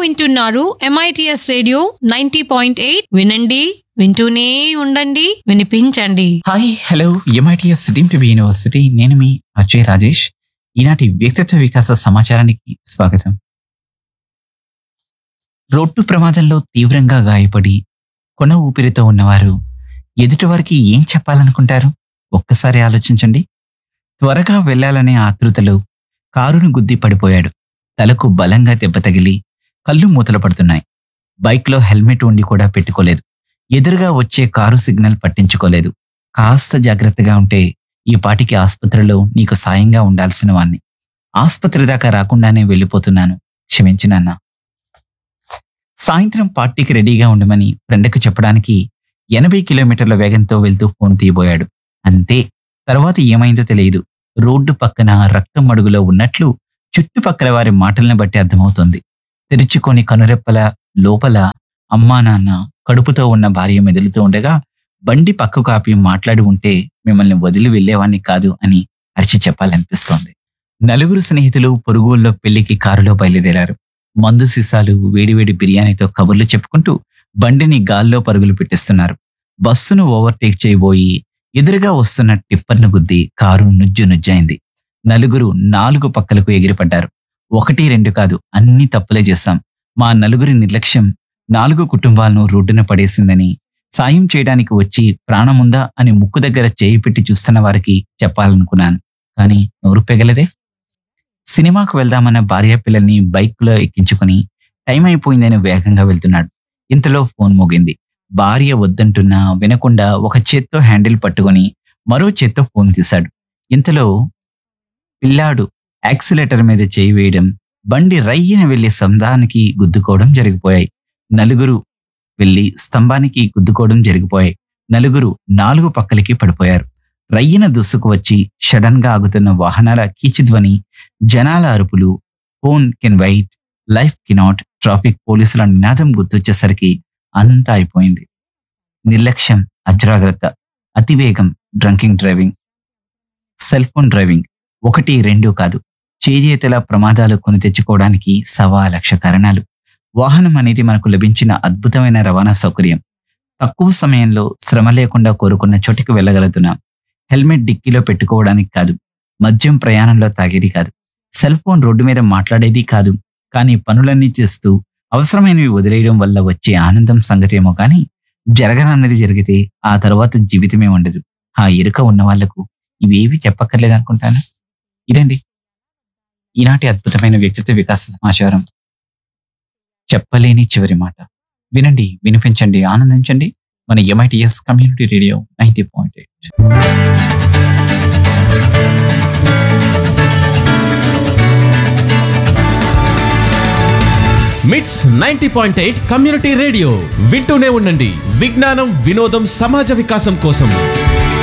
వింటున్నారు MITS radio ninety point eight వినండి వింటూనే ఉండండి వినిపించండి hi hello MITS dream to be university నేను మీ అజయ్ రాజేష్ ఈనాటి వ్యక్తిత్వ వికాస సమాచారానికి స్వాగతం రోడ్డు ప్రమాదంలో తీవ్రంగా గాయపడి కొన ఊపిరితో ఉన్నవారు ఎదుటివారికి ఏం చెప్పాలనుకుంటారు ఒక్కసారి ఆలోచించండి త్వరగా వెళ్ళాలనే ఆతృతలో కారును గుద్ది పడిపోయాడు తలకు బలంగా దెబ్బ తగిలి కళ్ళు మూతలు పడుతున్నాయి బైక్లో హెల్మెట్ ఉండి కూడా పెట్టుకోలేదు ఎదురుగా వచ్చే కారు సిగ్నల్ పట్టించుకోలేదు కాస్త జాగ్రత్తగా ఉంటే ఈ పాటికి ఆసుపత్రిలో నీకు సాయంగా ఉండాల్సిన వాణ్ణి ఆసుపత్రి దాకా రాకుండానే వెళ్ళిపోతున్నాను క్షమించినన్నా సాయంత్రం పార్టీకి రెడీగా ఉండమని ఫ్రెండ్కి చెప్పడానికి ఎనభై కిలోమీటర్ల వేగంతో వెళ్తూ ఫోన్ తీయబోయాడు అంతే తర్వాత ఏమైందో తెలియదు రోడ్డు పక్కన రక్తం మడుగులో ఉన్నట్లు చుట్టుపక్కల వారి మాటల్ని బట్టి అర్థమవుతోంది తెరుచుకొని కనురెప్పల లోపల అమ్మా నాన్న కడుపుతో ఉన్న భార్య మెదులుతూ ఉండగా బండి పక్కకు ఆపి మాట్లాడి ఉంటే మిమ్మల్ని వదిలి వెళ్ళేవాణ్ణి కాదు అని అరిచి చెప్పాలనిపిస్తోంది నలుగురు స్నేహితులు పొరుగుల్లో పెళ్లికి కారులో బయలుదేరారు మందు సీసాలు వేడివేడి బిర్యానీతో కబుర్లు చెప్పుకుంటూ బండిని గాల్లో పరుగులు పెట్టిస్తున్నారు బస్సును ఓవర్టేక్ చేయబోయి ఎదురుగా వస్తున్న టిప్పర్ను గుద్ది కారు నుజ్జు నుజ్జైంది నలుగురు నాలుగు పక్కలకు ఎగిరిపడ్డారు ఒకటి రెండు కాదు అన్ని తప్పులే చేస్తాం మా నలుగురి నిర్లక్ష్యం నాలుగు కుటుంబాలను రోడ్డున పడేసిందని సాయం చేయడానికి వచ్చి ప్రాణముందా అని ముక్కు దగ్గర చేయి పెట్టి చూస్తున్న వారికి చెప్పాలనుకున్నాను కానీ నోరు పెగలదే సినిమాకు వెళ్దామన్న భార్య పిల్లల్ని బైక్లో ఎక్కించుకుని టైం అయిపోయిందని వేగంగా వెళ్తున్నాడు ఇంతలో ఫోన్ మోగింది భార్య వద్దంటున్నా వినకుండా ఒక చేత్తో హ్యాండిల్ పట్టుకొని మరో చేత్తో ఫోన్ తీశాడు ఇంతలో పిల్లాడు యాక్సిలేటర్ మీద చేయి వేయడం బండి రయ్యన వెళ్లి స్తంభానికి గుద్దుకోవడం జరిగిపోయాయి నలుగురు వెళ్లి స్తంభానికి గుద్దుకోవడం జరిగిపోయాయి నలుగురు నాలుగు పక్కలకి పడిపోయారు రయ్యన దుస్సుకు వచ్చి సడన్ గా ఆగుతున్న వాహనాల కీచిధ్వని జనాల అరుపులు phone can wait life cannot traffic పోలీసుల నినాదం గుర్తొచ్చేసరికి అంతా అయిపోయింది నిర్లక్ష్యం అజాగ్రత్త అతివేగం drunking driving cell phone driving ఒకటి రెండు కాదు చేజేతల ప్రమాదాలు కొని తెచ్చుకోవడానికి సవా లక్ష కారణాలు వాహనం అనేది మనకు లభించిన అద్భుతమైన రవాణా సౌకర్యం తక్కువ సమయంలో శ్రమ లేకుండా కోరుకున్న చోటికి వెళ్ళగలుగుతున్నాం హెల్మెట్ డిక్కీలో పెట్టుకోవడానికి కాదు మద్యం ప్రయాణంలో తాగేది కాదు సెల్ ఫోన్ రోడ్డు మీద మాట్లాడేది కాదు కానీ పనులన్నీ చేస్తూ అవసరమైనవి వదిలేయడం వల్ల వచ్చే ఆనందం సంగతేమో కానీ జరగనన్నది జరిగితే ఆ తర్వాత జీవితమే ఉండదు ఆ ఎరుక ఉన్న వాళ్లకు ఇవేవి చెప్పక్కర్లేదు అనుకుంటాను ఇదండి ఈనాటి అద్భుతమైన వ్యక్తిత్వ వికాస సమాచారం చెప్పలేని చివరి మాట వినండి వినిపించండి ఆనందించండి మన MITS community radio ninety point eight MITS ninety point eight community radio వింటూనే ఉండండి విజ్ఞానం వినోదం సమాజ వికాసం కోసం